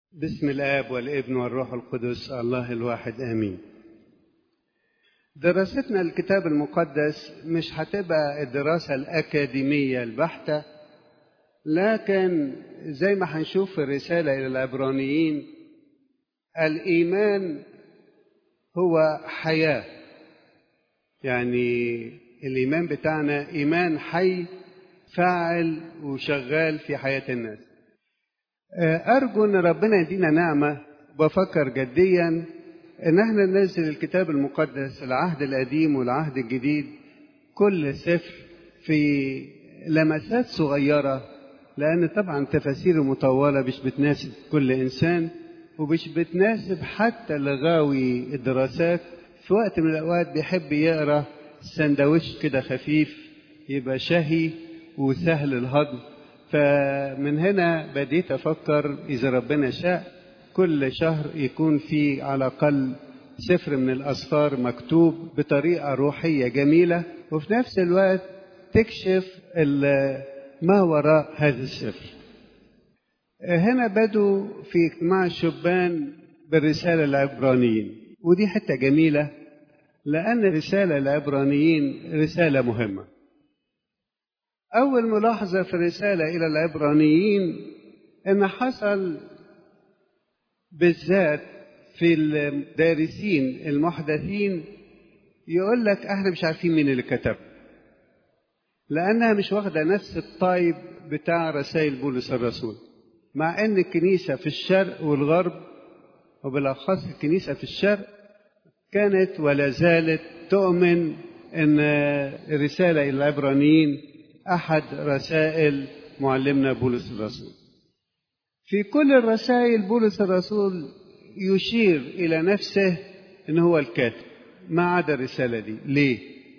بسم الآب والابن والروح القدس الله الواحد آمين دراستنا الكتاب المقدس مش هتبقى الدراسة الأكاديمية البحتة لكن زي ما هنشوف في الرسالة إلى العبرانيين الإيمان هو حياة يعني الإيمان بتاعنا إيمان حي فاعل وشغال في حياة الناس أرجو أن ربنا يدينا نعمة بفكر جديا أن احنا ننزل الكتاب المقدس العهد القديم والعهد الجديد كل سفر في لمسات صغيرة لأن طبعا تفاسير مطولة مش بتناسب كل إنسان ومش بتناسب حتى لغاوي الدراسات في وقت من الأوقات بيحب يقرأ سندوتش كده خفيف يبقى شهي وسهل الهضم فمن هنا بديت أفكر إذا ربنا شاء كل شهر يكون في على الأقل سفر من الأسفار مكتوب بطريقة روحية جميلة وفي نفس الوقت تكشف ما وراء هذا السفر هنا بدوا في اجتماع الشبان بالرسالة العبرانيين ودي حتة جميلة لأن رسالة العبرانيين رسالة مهمة أول ملاحظة في الرسالة إلى العبرانيين إن حصل بالذات في الدارسين المحدثين يقول لك احنا مش عارفين مين اللي كتب لأنها مش واخدة نفس الطيب بتاع رسائل بولس الرسول مع أن الكنيسة في الشرق والغرب وبالأخص الكنيسة في الشرق كانت ولا زالت تؤمن أن الرسالة إلى العبرانيين أحد رسائل معلمنا بولس الرسول في كل الرسائل بولس الرسول يشير إلى نفسه أن هو الكاتب ما عدا الرسالة دي ليه؟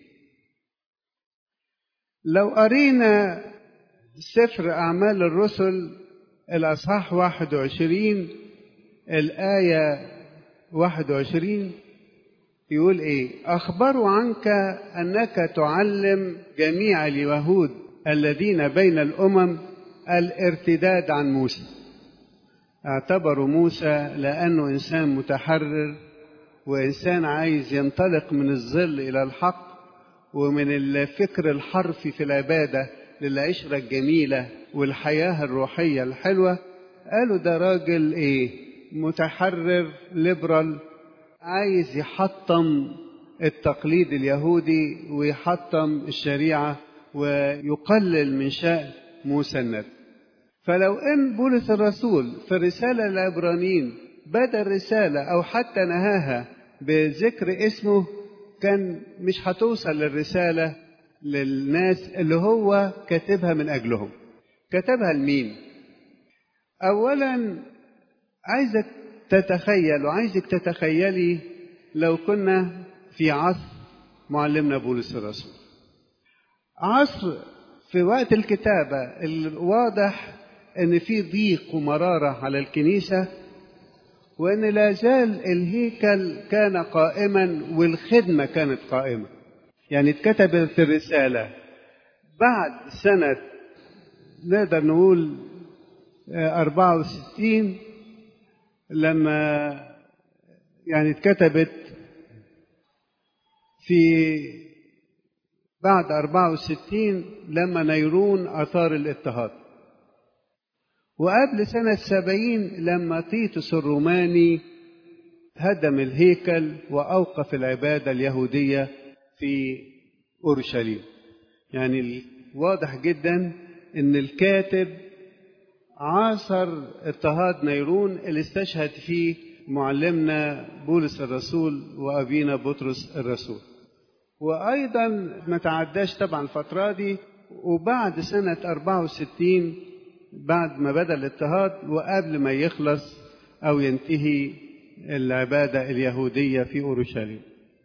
لو قرينا سفر أعمال الرسل الأصحاح 21 الآية 21 يقول إيه؟ أخبروا عنك أنك تعلم جميع اليهود الذين بين الأمم الارتداد عن موسى. اعتبروا موسى لأنه إنسان متحرر وإنسان عايز ينطلق من الظل إلى الحق ومن الفكر الحرفي في العبادة للعشرة الجميلة والحياة الروحية الحلوة قالوا ده راجل إيه متحرر ليبرال عايز يحطم التقليد اليهودي ويحطم الشريعة ويقلل من شأن موسى النبي فلو ان بولس الرسول في الرساله للعبرانيين بدا الرساله او حتى نهاها بذكر اسمه كان مش هتوصل للرساله للناس اللي هو كاتبها من اجلهم كتبها لمين اولا عايزك تتخيل وعايزك تتخيلي لو كنا في عصر معلمنا بولس الرسول عصر في وقت الكتابه الواضح ان في ضيق ومراره على الكنيسه وان لا زال الهيكل كان قائما والخدمه كانت قائمه يعني اتكتبت الرساله بعد سنه نقدر نقول 64 لما يعني اتكتبت في بعد 64 لما نيرون اثار الاضطهاد وقبل سنة سبعين لما تيتوس الروماني هدم الهيكل وأوقف العبادة اليهودية في أورشليم يعني واضح جدا أن الكاتب عاصر اضطهاد نيرون اللي استشهد فيه معلمنا بولس الرسول وأبينا بطرس الرسول وأيضا ما تعداش طبعا الفترة دي وبعد سنة 64 بعد ما بدا الاضطهاد وقبل ما يخلص او ينتهي العباده اليهوديه في اورشليم.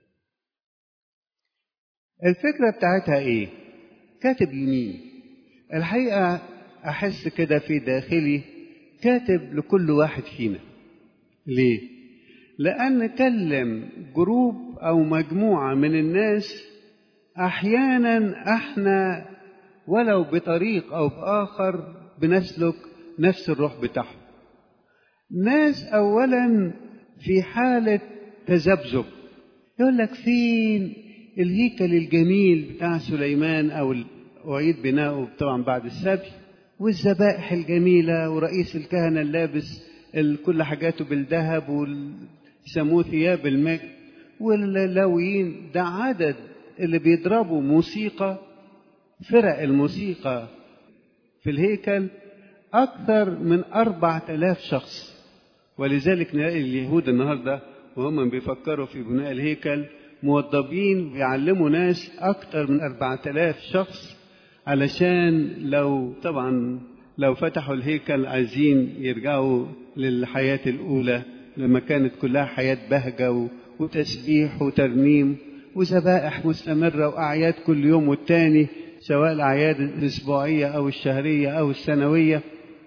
الفكره بتاعتها ايه؟ كاتب لمين؟ الحقيقه احس كده في داخلي كاتب لكل واحد فينا. ليه؟ لان كلم جروب او مجموعه من الناس احيانا احنا ولو بطريق او باخر بنسلك نفس الروح بتاعهم ناس أولا في حالة تذبذب يقول لك فين الهيكل الجميل بتاع سليمان أو أعيد بناؤه طبعا بعد السبي والذبائح الجميلة ورئيس الكهنة اللابس كل حاجاته بالذهب ويسموه ثياب المجد واللاويين ده عدد اللي بيضربوا موسيقى فرق الموسيقى في الهيكل أكثر من أربعة آلاف شخص ولذلك نلاقي اليهود النهاردة وهم بيفكروا في بناء الهيكل موظفين بيعلموا ناس أكثر من أربعة آلاف شخص علشان لو طبعا لو فتحوا الهيكل عايزين يرجعوا للحياة الأولى لما كانت كلها حياة بهجة وتسبيح وترنيم وذبائح مستمرة وأعياد كل يوم والتاني سواء الأعياد الأسبوعية أو الشهرية أو السنوية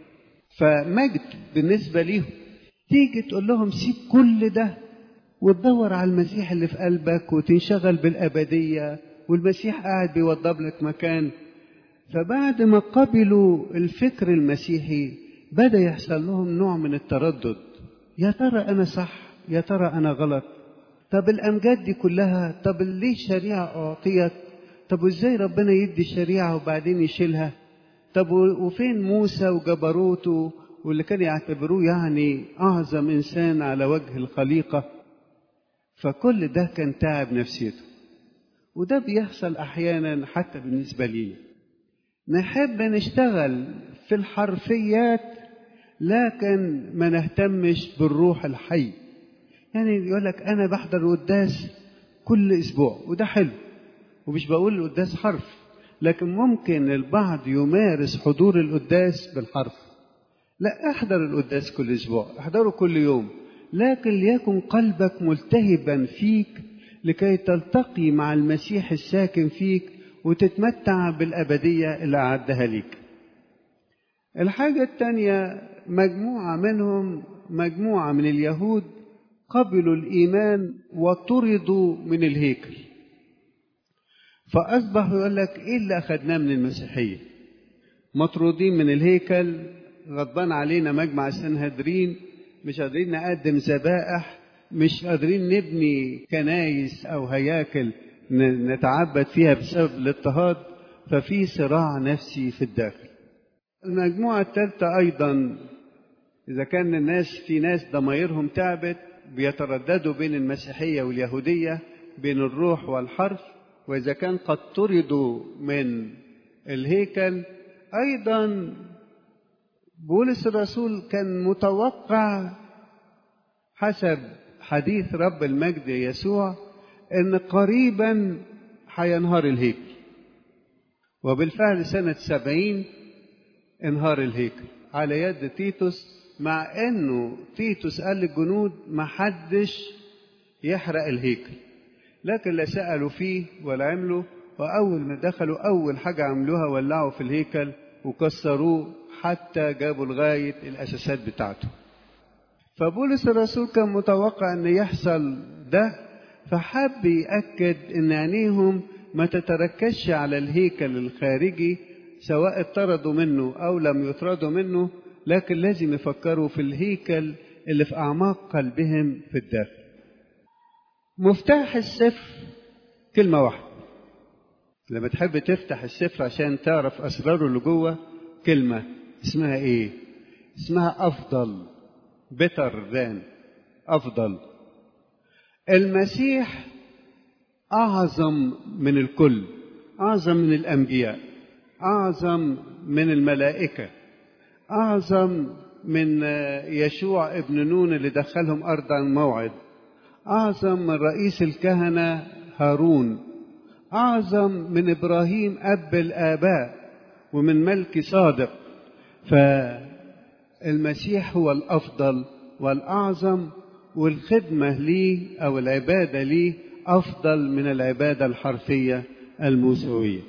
فمجد بالنسبة ليهم تيجي تقول لهم سيب كل ده وتدور على المسيح اللي في قلبك وتنشغل بالأبدية والمسيح قاعد بيوضب لك مكان فبعد ما قبلوا الفكر المسيحي بدأ يحصل لهم نوع من التردد يا ترى أنا صح يا ترى أنا غلط طب الأمجاد دي كلها طب ليه الشريعة أعطيت طب وإزاي ربنا يدي الشريعة وبعدين يشيلها طب وفين موسى وجبروته واللي كانوا يعتبروه يعني أعظم إنسان على وجه الخليقة فكل ده كان تعب نفسيته وده بيحصل أحيانا حتى بالنسبة لي نحب نشتغل في الحرفيات لكن ما نهتمش بالروح الحي يعني يقول لك أنا بحضر القداس كل أسبوع وده حلو ومش بقول القداس حرف لكن ممكن البعض يمارس حضور القداس بالحرف لا احضر القداس كل اسبوع احضره كل يوم لكن ليكن قلبك ملتهبا فيك لكي تلتقي مع المسيح الساكن فيك وتتمتع بالأبدية اللي أعدها ليك الحاجة الثانية مجموعة منهم مجموعة من اليهود قبلوا الإيمان وطردوا من الهيكل فأصبح يقول لك إيه اللي أخذناه من المسيحية مطرودين من الهيكل غضبان علينا مجمع السنهدرين مش قادرين نقدم ذبائح مش قادرين نبني كنايس أو هياكل نتعبد فيها بسبب الاضطهاد ففي صراع نفسي في الداخل المجموعة الثالثة أيضا إذا كان الناس في ناس ضمايرهم تعبت بيترددوا بين المسيحية واليهودية بين الروح والحرف وإذا كان قد طردوا من الهيكل أيضا بولس الرسول كان متوقع حسب حديث رب المجد يسوع ان قريبا هينهار الهيكل وبالفعل سنة سبعين انهار الهيكل على يد تيتوس مع انه تيتوس قال للجنود ما حدش يحرق الهيكل لكن لا سألوا فيه ولا عملوا وأول ما دخلوا أول حاجة عملوها ولعوا في الهيكل وكسروه حتى جابوا لغاية الأساسات بتاعته فبولس الرسول كان متوقع أن يحصل ده فحب يأكد أن عينيهم ما تتركزش على الهيكل الخارجي سواء اطردوا منه أو لم يطردوا منه لكن لازم يفكروا في الهيكل اللي في أعماق قلبهم في الداخل مفتاح السفر كلمة واحدة لما تحب تفتح السفر عشان تعرف أسراره اللي جوه كلمة اسمها إيه؟ اسمها أفضل better than أفضل المسيح أعظم من الكل أعظم من الأنبياء أعظم من الملائكة أعظم من يشوع ابن نون اللي دخلهم أرض الموعد أعظم من رئيس الكهنة هارون أعظم من إبراهيم أب الآباء ومن ملك صادق فالمسيح هو الأفضل والأعظم والخدمة ليه أو العبادة ليه أفضل من العبادة الحرفية الموسوية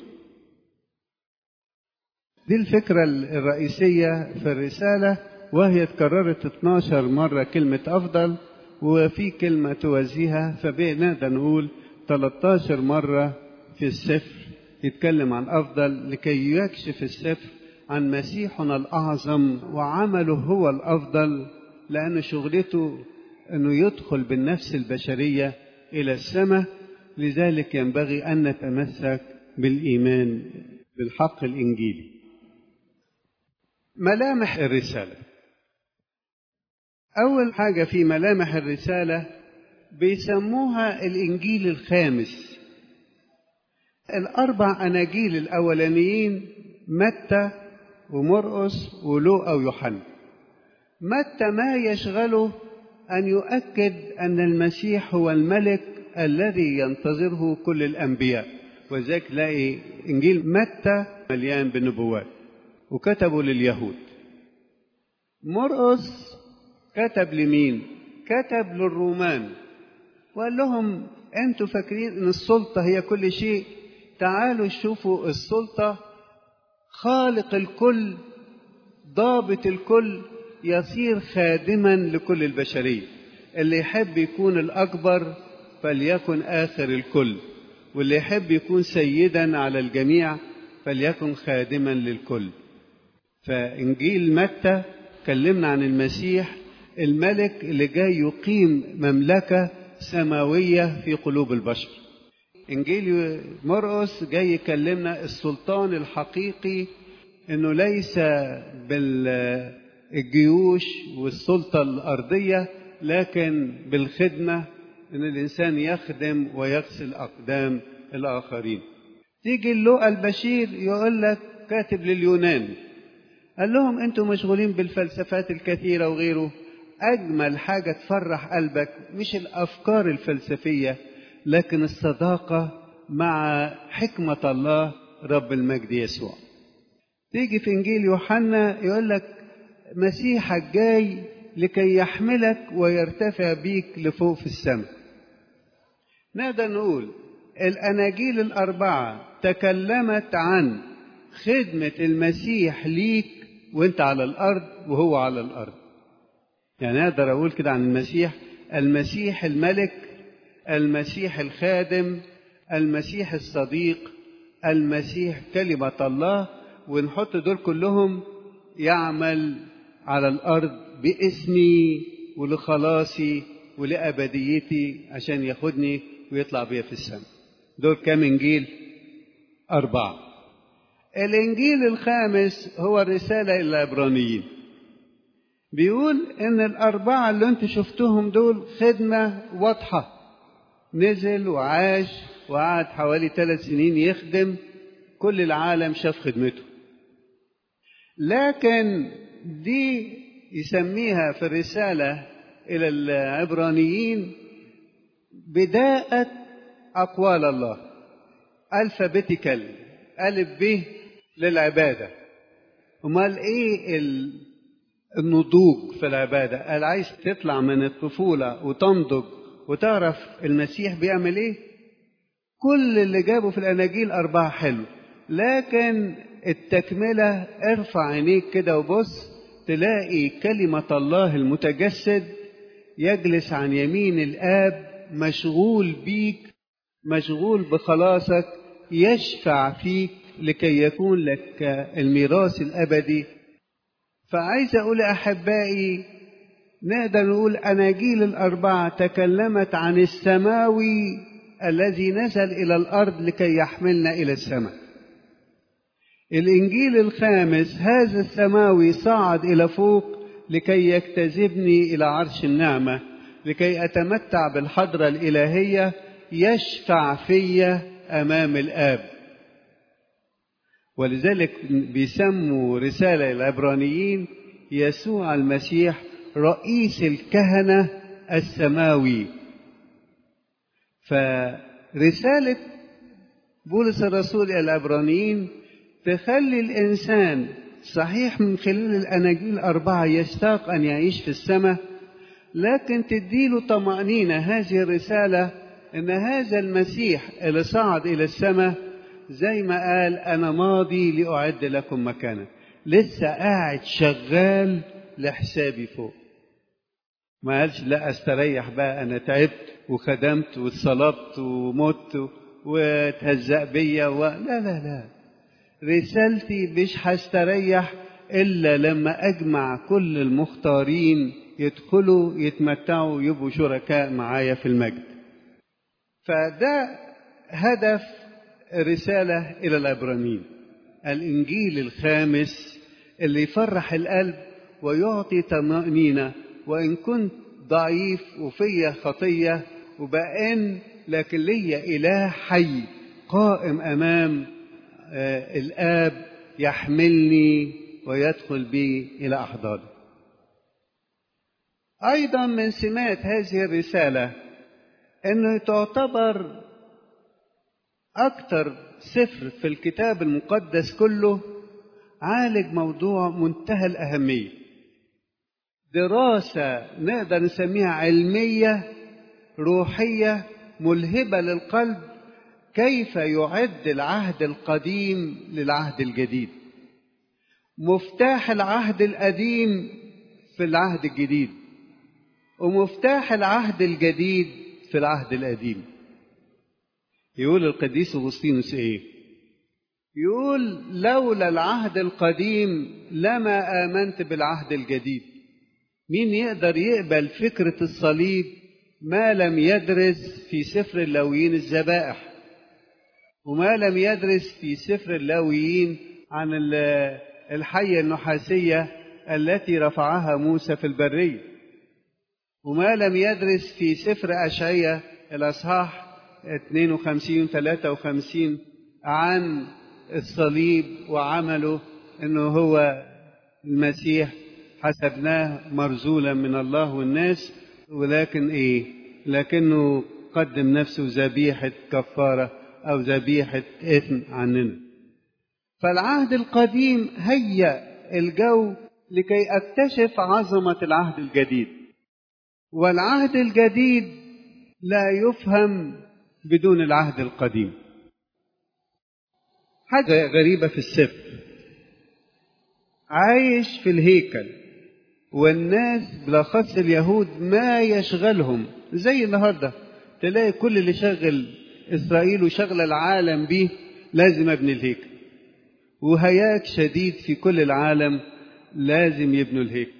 دي الفكرة الرئيسية في الرسالة وهي اتكررت 12 مرة كلمة أفضل وفي كلمة توازيها فبنقدر نقول 13 مرة في السفر يتكلم عن أفضل لكي يكشف السفر عن مسيحنا الأعظم وعمله هو الأفضل لأن شغلته أنه يدخل بالنفس البشرية إلى السماء لذلك ينبغي أن نتمسك بالإيمان بالحق الإنجيلي ملامح الرسالة أول حاجة في ملامح الرسالة بيسموها الإنجيل الخامس الأربع أناجيل الأولانيين متى ومرقس ولوقا ويوحنا متى ما يشغله أن يؤكد أن المسيح هو الملك الذي ينتظره كل الأنبياء وذلك تلاقي إنجيل متى مليان بالنبوات وكتبوا لليهود مرقس كتب لمين كتب للرومان وقال لهم انتوا فاكرين ان السلطة هي كل شيء تعالوا شوفوا السلطة خالق الكل ضابط الكل يصير خادما لكل البشرية اللي يحب يكون الأكبر فليكن آخر الكل واللي يحب يكون سيدا على الجميع فليكن خادما للكل فإنجيل متى كلمنا عن المسيح الملك اللي جاي يقيم مملكة سماوية في قلوب البشر إنجيل مرقس جاي يكلمنا السلطان الحقيقي إنه ليس بالجيوش والسلطة الأرضية لكن بالخدمة إن الإنسان يخدم ويغسل أقدام الآخرين تيجي اللقى البشير يقول لك كاتب لليونان قال لهم أنتم مشغولين بالفلسفات الكثيرة وغيره أجمل حاجة تفرح قلبك مش الأفكار الفلسفية لكن الصداقة مع حكمة الله رب المجد يسوع تيجي في إنجيل يوحنا يقول لك مسيحك جاي لكي يحملك ويرتفع بيك لفوق في السماء نقدر نقول الأناجيل الأربعة تكلمت عن خدمة المسيح ليك وانت على الأرض وهو على الأرض يعني أقدر أقول كده عن المسيح المسيح الملك المسيح الخادم المسيح الصديق المسيح كلمة الله ونحط دول كلهم يعمل على الأرض باسمي ولخلاصي ولأبديتي عشان ياخدني ويطلع بيا في السماء دول كام إنجيل أربعة الإنجيل الخامس هو الرسالة إلى العبرانيين بيقول إن الأربعة اللي أنتوا شفتوهم دول خدمة واضحة نزل وعاش وقعد حوالي ثلاث سنين يخدم كل العالم شاف خدمته لكن دي يسميها في الرسالة إلى العبرانيين بداءة أقوال الله الفابيتيكال ألف ب للعبادة أمال إيه النضوج في العبادة قال عايز تطلع من الطفولة وتنضج وتعرف المسيح بيعمل إيه كل اللي جابه في الأناجيل أربعة حلو لكن التكملة ارفع عينيك كده وبص تلاقي كلمة الله المتجسد يجلس عن يمين الآب مشغول بيك مشغول بخلاصك يشفع فيك لكي يكون لك الميراث الأبدي فعايز أقول أحبائي نقدر نقول أناجيل الأربعة تكلمت عن السماوي الذي نزل إلى الأرض لكي يحملنا إلى السماء الإنجيل الخامس هذا السماوي صعد إلى فوق لكي يجتذبني إلى عرش النعمة لكي أتمتع بالحضرة الإلهية يشفع في أمام الآب ولذلك بيسموا رسالة العبرانيين يسوع المسيح رئيس الكهنة السماوي فرسالة بولس الرسول إلى العبرانيين تخلي الإنسان صحيح من خلال الأناجيل الأربعة يشتاق أن يعيش في السماء لكن تديله طمأنينة هذه الرسالة إن هذا المسيح اللي صعد إلى السماء زي ما قال أنا ماضي لأعد لكم مكانا لسه قاعد شغال لحسابي فوق ما قالش لا استريح بقى أنا تعبت وخدمت واتصلبت ومت وتهزأ بيا و... لا لا لا رسالتي مش هستريح إلا لما أجمع كل المختارين يدخلوا يتمتعوا يبقوا شركاء معايا في المجد فده هدف الرسالة إلى العبرانيين الإنجيل الخامس اللي يفرح القلب ويعطي طمأنينة وإن كنت ضعيف وفيا خطية وبأن لكن ليا إله حي قائم أمام آه الآب يحملني ويدخل بي إلى أحضانه أيضا من سمات هذه الرسالة أنه تعتبر أكثر سفر في الكتاب المقدس كله عالج موضوع منتهى الأهمية دراسة نقدر نسميها علمية روحية ملهبة للقلب كيف يعد العهد القديم للعهد الجديد مفتاح العهد القديم في العهد الجديد ومفتاح العهد الجديد في العهد القديم يقول القديس أغسطينوس إيه يقول لولا العهد القديم لما آمنت بالعهد الجديد مين يقدر يقبل فكرة الصليب ما لم يدرس في سفر اللاويين الذبائح وما لم يدرس في سفر اللاويين عن الحية النحاسية التي رفعها موسى في البرية وما لم يدرس في سفر أشعية الأصحاح 52 و 53 عن الصليب وعمله انه هو المسيح حسبناه مرزولا من الله والناس ولكن ايه لكنه قدم نفسه ذبيحه كفاره او ذبيحه اثم عننا فالعهد القديم هيأ الجو لكي اكتشف عظمه العهد الجديد والعهد الجديد لا يفهم بدون العهد القديم حاجة غريبة في السفر عايش في الهيكل والناس بالأخص اليهود ما يشغلهم زي النهاردة تلاقي كل اللي شغل إسرائيل وشغل العالم بيه لازم أبني الهيكل وهياك شديد في كل العالم لازم يبنوا الهيكل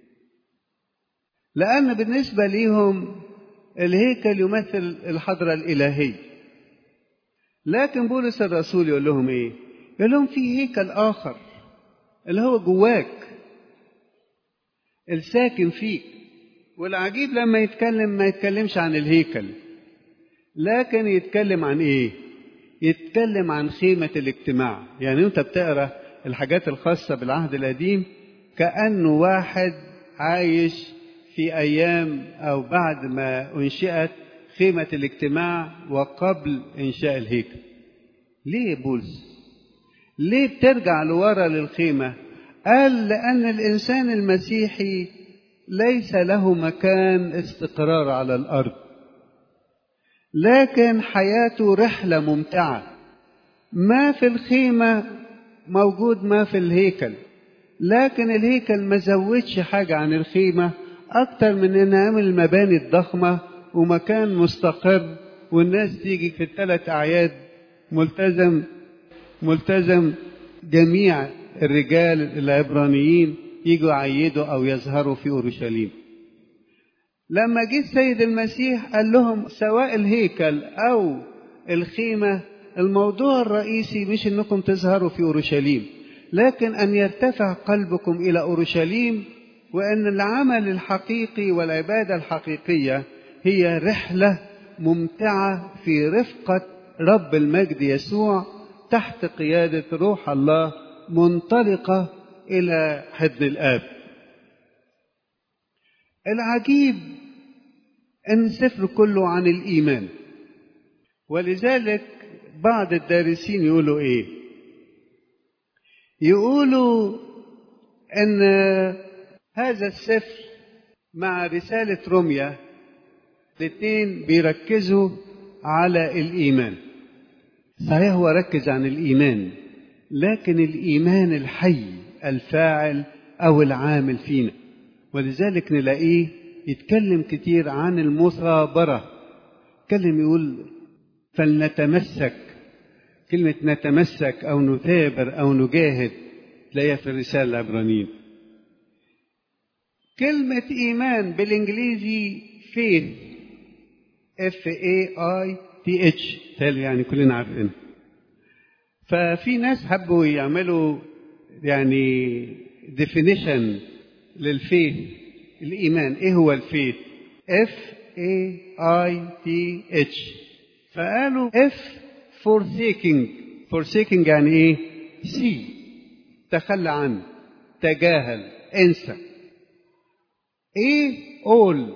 لأن بالنسبة ليهم الهيكل يمثل الحضرة الإلهية لكن بولس الرسول يقول لهم ايه يقول لهم في هيكل اخر اللي هو جواك الساكن فيك والعجيب لما يتكلم ما يتكلمش عن الهيكل لكن يتكلم عن ايه يتكلم عن خيمة الاجتماع يعني انت بتقرا الحاجات الخاصة بالعهد القديم كأنه واحد عايش في أيام أو بعد ما أنشئت خيمة الاجتماع وقبل إنشاء الهيكل ليه بولس ليه بترجع لورا للخيمة قال لأن الإنسان المسيحي ليس له مكان استقرار على الأرض لكن حياته رحلة ممتعة ما في الخيمة موجود ما في الهيكل لكن الهيكل ما زودش حاجة عن الخيمة أكتر من إنه عامل المباني الضخمة ومكان مستقر والناس تيجي في الثلاث أعياد ملتزم ملتزم جميع الرجال العبرانيين يجوا يعيدوا أو يظهروا في أورشليم لما جه السيد المسيح قال لهم سواء الهيكل أو الخيمة الموضوع الرئيسي مش انكم تظهروا في اورشليم لكن ان يرتفع قلبكم الى اورشليم وان العمل الحقيقي والعباده الحقيقيه هي رحله ممتعه في رفقه رب المجد يسوع تحت قياده روح الله منطلقه الى حضن الاب العجيب ان السفر كله عن الايمان ولذلك بعض الدارسين يقولوا ايه يقولوا ان هذا السفر مع رسالة روميا الاثنين بيركزوا على الإيمان صحيح هو ركز عن الإيمان لكن الإيمان الحي الفاعل أو العامل فينا ولذلك نلاقيه يتكلم كتير عن المثابرة يتكلم يقول فلنتمسك كلمة نتمسك أو نثابر أو نجاهد تلاقيها في الرسالة العبرانيين كلمة إيمان بالإنجليزي faith F A I T H تالي يعني كلنا عارفين ففي ناس حبوا يعملوا يعني definition للفيث الإيمان إيه هو الفيث F A I T H فقالوا F forsaking forsaking يعني إيه سي تخلى عنه تجاهل انسى ايه all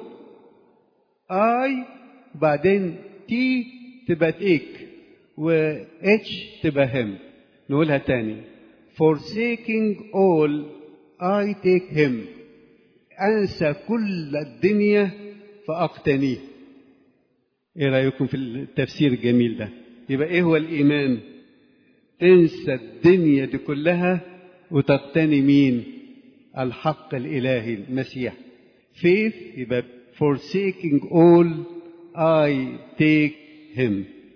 I بعدين T تبقى تيك و H تبقى هم نقولها تاني forsaking all I take him أنسى كل الدنيا فأقتنيه إيه رأيكم في التفسير الجميل ده يبقى إيه هو الإيمان تنسى الدنيا دي كلها وتقتني مين الحق الإلهي المسيح faith يبقى forsaking all I take him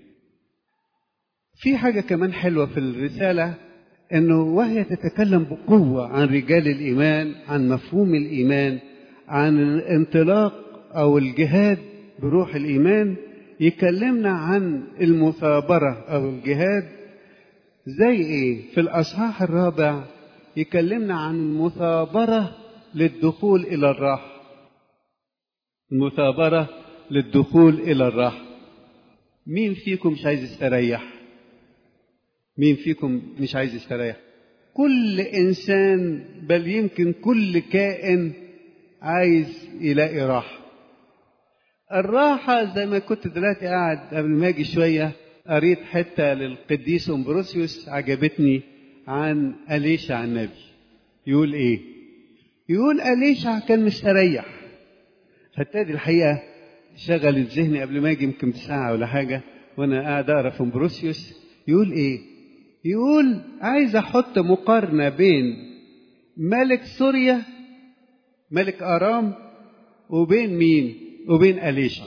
في حاجة كمان حلوة في الرسالة انه وهي تتكلم بقوة عن رجال الايمان عن مفهوم الايمان عن الانطلاق او الجهاد بروح الايمان يكلمنا عن المثابرة او الجهاد زي ايه في الاصحاح الرابع يكلمنا عن المثابرة للدخول الى الراحة المثابرة للدخول الى الراحة مين فيكم مش عايز يستريح مين فيكم مش عايز يستريح كل انسان بل يمكن كل كائن عايز يلاقي راحه الراحه زي ما كنت دلوقتي قاعد قبل ما اجي شويه قريت حته للقديس امبروسيوس عجبتني عن اليشع النبي يقول ايه يقول اليشع كان مستريح فابتدي الحقيقه شغل ذهني قبل ما اجي يمكن بساعه ولا حاجه وانا قاعد اقرا في امبروسيوس يقول ايه يقول عايز احط مقارنه بين ملك سوريا ملك ارام وبين مين وبين اليشع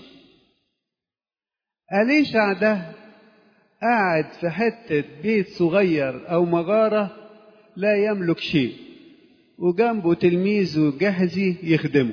اليشع ده قاعد في حته بيت صغير او مغاره لا يملك شيء وجنبه تلميذه جهزي يخدمه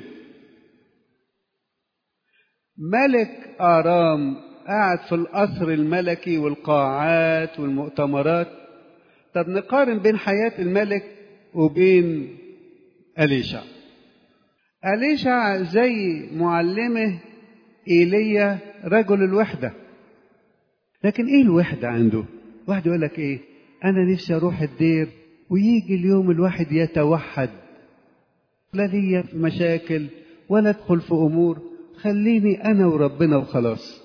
ملك ارام قاعد في القصر الملكي والقاعات والمؤتمرات طب نقارن بين حياة الملك وبين أليشع أليشع زي معلمه إيليا رجل الوحدة لكن إيه الوحدة عنده واحد يقول لك إيه أنا نفسي أروح الدير ويجي اليوم الواحد يتوحد لا ليا في مشاكل ولا أدخل في أمور خليني أنا وربنا وخلاص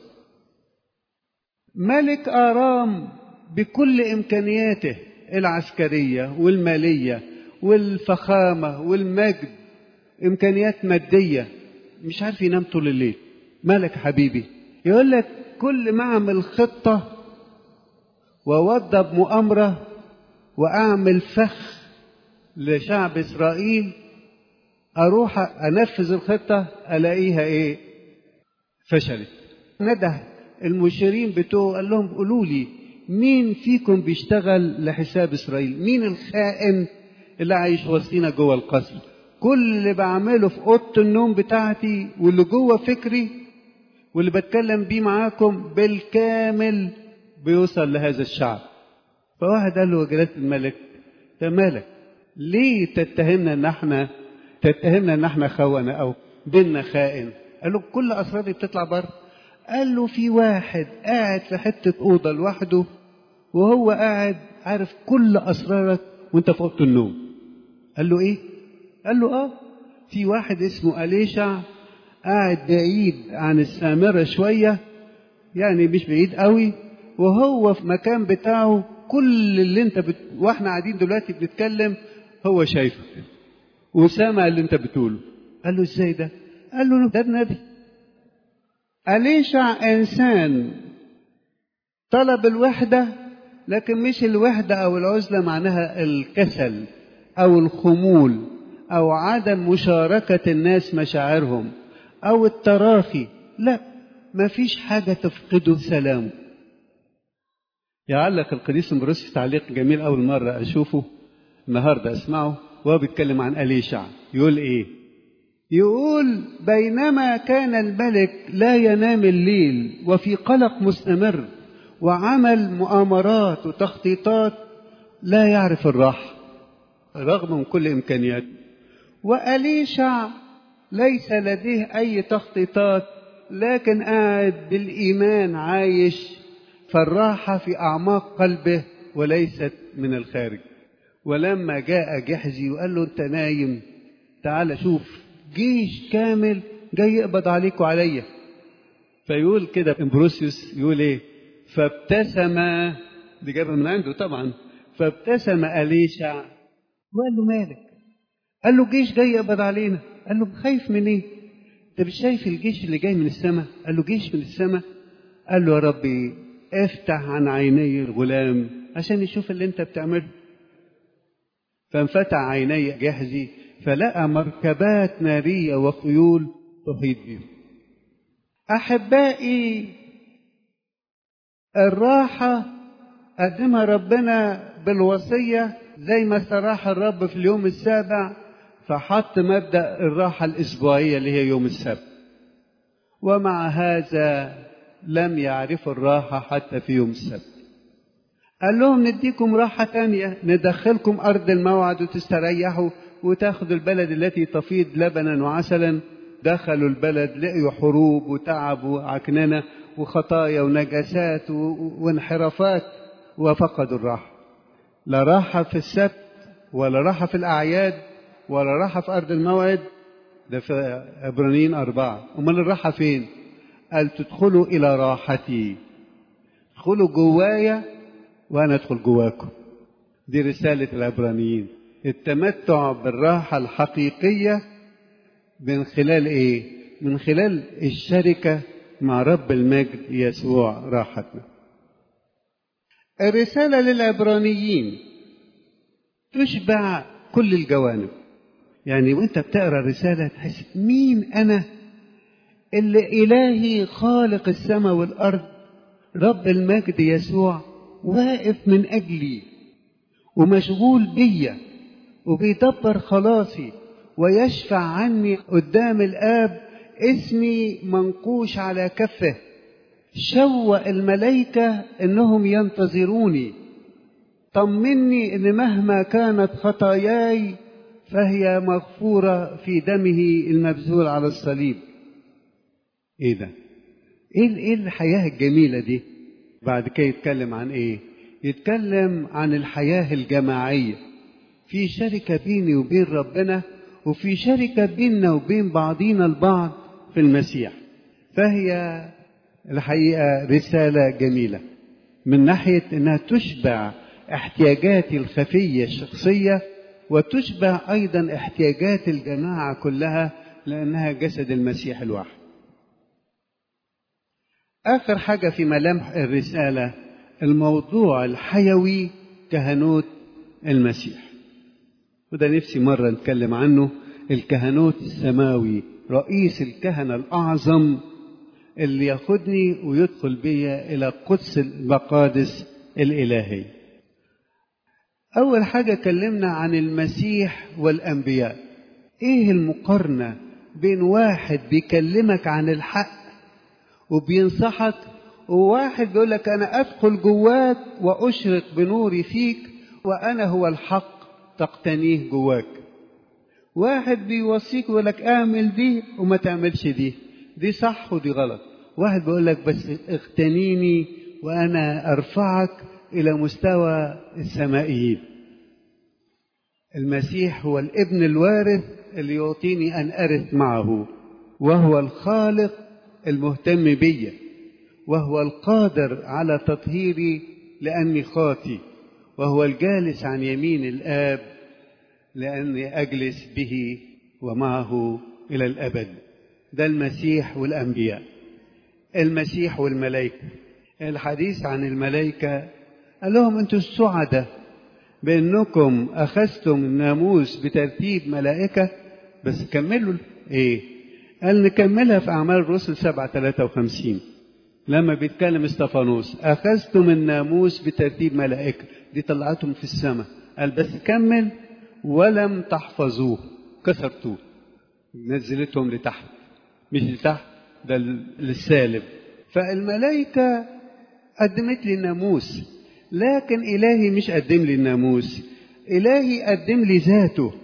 ملك آرام بكل إمكانياته العسكرية والمالية والفخامة والمجد إمكانيات مادية مش عارف ينام طول الليل مالك حبيبي يقول لك كل ما أعمل خطة وأوضب مؤامرة وأعمل فخ لشعب إسرائيل أروح أنفذ الخطة ألاقيها إيه فشلت نده المشيرين بتوعه قال لهم قولوا لي مين فيكم بيشتغل لحساب اسرائيل مين الخائن اللي عايش وسطينا جوه القصر كل اللي بعمله في اوضه النوم بتاعتي واللي جوه فكري واللي بتكلم بيه معاكم بالكامل بيوصل لهذا الشعب فواحد قال له جلاله الملك ده مالك ليه تتهمنا ان احنا تتهمنا ان احنا خونه او بينا خائن قال له كل اسراري بتطلع بره قال له في واحد قاعد في حتة أوضة لوحده وهو قاعد عارف كل أسرارك وأنت في أوضة النوم قال له إيه؟ قال له آه في واحد اسمه أليشع قاعد بعيد عن السامرة شوية يعني مش بعيد قوي وهو في مكان بتاعه كل اللي انت بت... واحنا قاعدين دلوقتي بنتكلم هو شايفك وسامع اللي انت بتقوله قال له ازاي ده قال له ده النبي أليشع إنسان طلب الوحدة لكن مش الوحدة أو العزلة معناها الكسل أو الخمول أو عدم مشاركة الناس مشاعرهم أو التراخي لا ما فيش حاجة تفقده سلامه يعلق القديس امبروسيوس تعليق جميل أول مرة أشوفه النهاردة أسمعه وهو بيتكلم عن أليشع يقول إيه يقول بينما كان الملك لا ينام الليل وفي قلق مستمر وعمل مؤامرات وتخطيطات لا يعرف الراحة رغم من كل إمكانياته وأليشع ليس لديه أي تخطيطات لكن قاعد بالإيمان عايش فالراحة في أعماق قلبه وليست من الخارج ولما جاء جحزي وقال له أنت نايم تعال شوف جيش كامل جاي يقبض عليك وعليا فيقول كده امبروسيوس يقول ايه فابتسم دي جابها من عنده طبعا فابتسم أليشع وقال له مالك قال له جيش جاي يقبض علينا قال له خايف من ايه انت مش شايف الجيش اللي جاي من السماء قال له جيش من السماء قال له يا ربي افتح عن عيني الغلام عشان يشوف اللي انت بتعمله فانفتح عيني جحزي فلقى مركبات نارية وخيول تحيط بهم أحبائي الراحة قدمها ربنا بالوصية زي ما استراح الرب في اليوم السابع فحط مبدأ الراحة الأسبوعية اللي هي يوم السبت ومع هذا لم يعرفوا الراحة حتى في يوم السبت قال لهم نديكم راحة تانية ندخلكم أرض الموعد وتستريحوا وتاخدوا البلد التي تفيض لبنا وعسلا دخلوا البلد لقيوا حروب وتعب وعكننة وخطايا ونجاسات وانحرافات وفقدوا الراحة لا راحة في السبت ولا راحة في الأعياد ولا راحة في أرض الموعد ده في عبرانيين أربعة أمال الراحة فين؟ قال تدخلوا إلى راحتي ادخلوا جوايا وأنا أدخل جواكم دي رسالة العبرانيين التمتع بالراحة الحقيقية من خلال إيه؟ من خلال الشركة مع رب المجد يسوع راحتنا الرسالة للعبرانيين تشبع كل الجوانب يعني وانت بتقرا الرسالة تحس مين أنا اللي إلهي خالق السماء والأرض رب المجد يسوع واقف من أجلي ومشغول بيا وبيدبر خلاصي ويشفع عني قدام الآب اسمي منقوش على كفه شوق الملائكة إنهم ينتظروني طمني إن مهما كانت خطاياي فهي مغفورة في دمه المبذول على الصليب إيه ده؟ إيه إيه الحياة الجميلة دي؟ بعد كده يتكلم عن إيه؟ يتكلم عن الحياة الجماعية في شركة بيني وبين ربنا وفي شركة بيننا وبين بعضينا البعض في المسيح فهي الحقيقة رسالة جميلة من ناحية أنها تشبع احتياجاتي الخفية الشخصية وتشبع أيضا احتياجات الجماعة كلها لأنها جسد المسيح الواحد آخر حاجة في ملامح الرسالة الموضوع الحيوي كهنوت المسيح وده نفسي مرة نتكلم عنه الكهنوت السماوي رئيس الكهنة الأعظم اللي ياخدني ويدخل بيا إلى قدس المقادس الإلهي أول حاجة كلمنا عن المسيح والأنبياء إيه المقارنة بين واحد بيكلمك عن الحق وبينصحك وواحد بيقول لك أنا أدخل جواك وأشرق بنوري فيك وأنا هو الحق تقتنيه جواك واحد بيوصيك ويقول لك اعمل دي وما تعملش دي دي صح ودي غلط واحد بيقول لك بس اغتنيني وانا ارفعك الى مستوى السمائيين المسيح هو الابن الوارث اللي يعطيني ان ارث معه وهو الخالق المهتم بي وهو القادر على تطهيري لاني خاطي وهو الجالس عن يمين الآب لأني أجلس به ومعه إلى الأبد ده المسيح والأنبياء المسيح والملائكة الحديث عن الملائكة قال لهم أنتم السعداء بأنكم أخذتم الناموس بترتيب ملائكة بس كملوا إيه قال نكملها في أعمال الرسل 7 53 لما بيتكلم استفانوس أخذتم الناموس بترتيب ملائكة دي طلعتهم في السماء قال بس كمل ولم تحفظوه كسرتوه نزلتهم لتحت مش لتحت ده للسالب فالملائكة قدمت لي الناموس لكن إلهي مش قدم لي الناموس إلهي قدم لي ذاته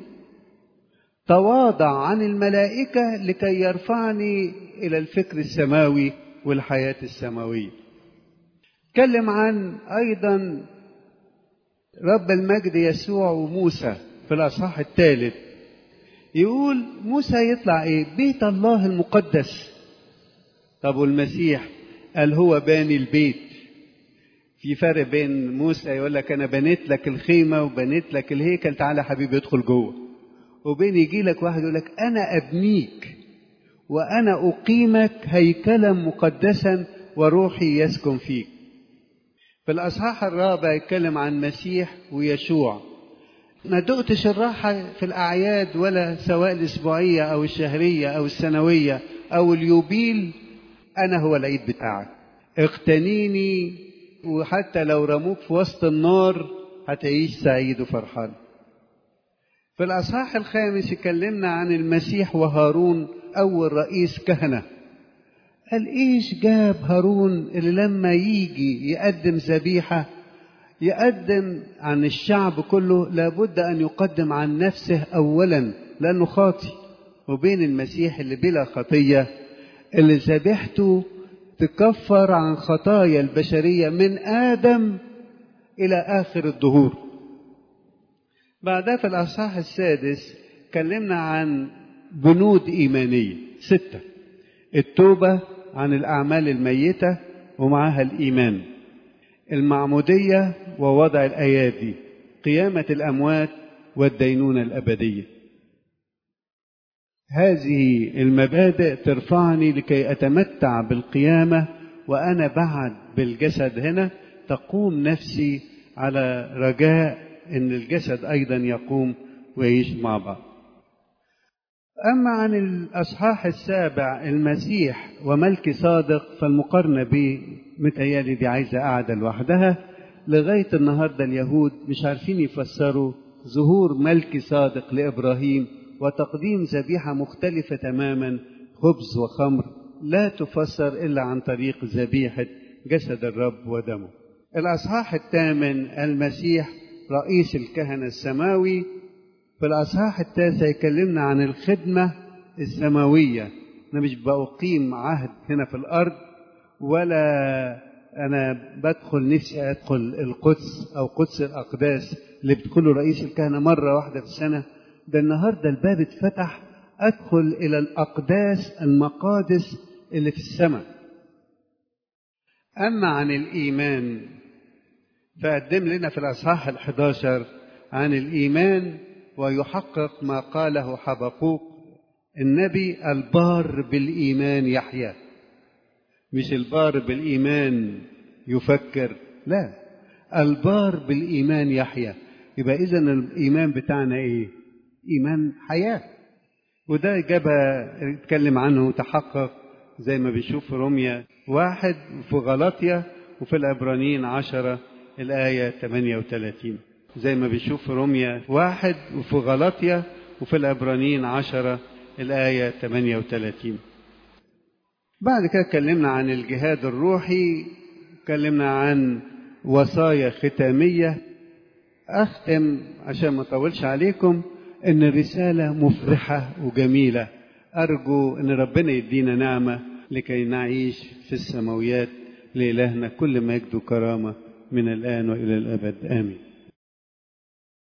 تواضع عن الملائكة لكي يرفعني إلى الفكر السماوي والحياة السماوية تكلم عن أيضا رب المجد يسوع وموسى في الأصحاح الثالث يقول موسى يطلع إيه بيت الله المقدس طب والمسيح قال هو باني البيت في فرق بين موسى يقول لك أنا بنيت لك الخيمة وبنيت لك الهيكل تعالى حبيبي ادخل جوه وبين يجي لك واحد يقول لك أنا أبنيك وأنا أقيمك هيكلا مقدسا وروحي يسكن فيك في الأصحاح الرابع يتكلم عن مسيح ويشوع ما دقتش الراحة في الأعياد ولا سواء الأسبوعية أو الشهرية أو السنوية أو اليوبيل أنا هو العيد بتاعك اقتنيني وحتى لو رموك في وسط النار هتعيش سعيد وفرحان في الأصحاح الخامس يكلمنا عن المسيح وهارون أول رئيس كهنة قال إيش جاب هارون اللي لما يجي يقدم ذبيحة يقدم عن الشعب كله لابد أن يقدم عن نفسه أولا لأنه خاطي وبين المسيح اللي بلا خطية اللي ذبيحته تكفر عن خطايا البشرية من آدم إلى آخر الدهور بعدها في الأصحاح السادس كلمنا عن بنود إيمانية ستة التوبة عن الأعمال الميتة ومعها الإيمان المعمودية ووضع الأيادي قيامة الأموات والدينونة الأبدية هذه المبادئ ترفعني لكي أتمتع بالقيامة وأنا بعد بالجسد هنا تقوم نفسي على رجاء أن الجسد أيضا يقوم ويعيش مع بعض أما عن الأصحاح السابع المسيح وملك صادق فالمقارنة به متهيألي دي عايزة قاعدة لوحدها لغاية النهاردة اليهود مش عارفين يفسروا ظهور ملك صادق لإبراهيم وتقديم ذبيحة مختلفة تماما خبز وخمر لا تفسر إلا عن طريق ذبيحة جسد الرب ودمه الأصحاح الثامن المسيح رئيس الكهنة السماوي في الأصحاح التاسع يكلمنا عن الخدمة السماوية أنا مش بأقيم عهد هنا في الأرض ولا أنا بدخل نفسي أدخل القدس أو قدس الأقداس اللي بيدخله رئيس الكهنة مرة واحدة في السنة ده النهاردة الباب اتفتح أدخل إلى الأقداس المقادس اللي في السماء أما عن الإيمان فقدم لنا في الأصحاح الحداشر عن الإيمان ويحقق ما قاله حبقوق النبي البار بالإيمان يحيا مش البار بالإيمان يفكر لا البار بالإيمان يحيا يبقى إذا الإيمان بتاعنا إيه إيمان حياة وده جابها اتكلم عنه تحقق زي ما بنشوف في روميا واحد في غلطية وفي العبرانيين عشرة الآية 38 زي ما بنشوف في روميا واحد وفي غلطية وفي العبرانيين عشرة الآية 38 بعد كده اتكلمنا عن الجهاد الروحي اتكلمنا عن وصايا ختامية أختم عشان ما أطولش عليكم إن الرسالة مفرحة وجميلة أرجو إن ربنا يدينا نعمة لكي نعيش في السماويات لإلهنا كل مجد وكرامة من الآن وإلى الأبد آمين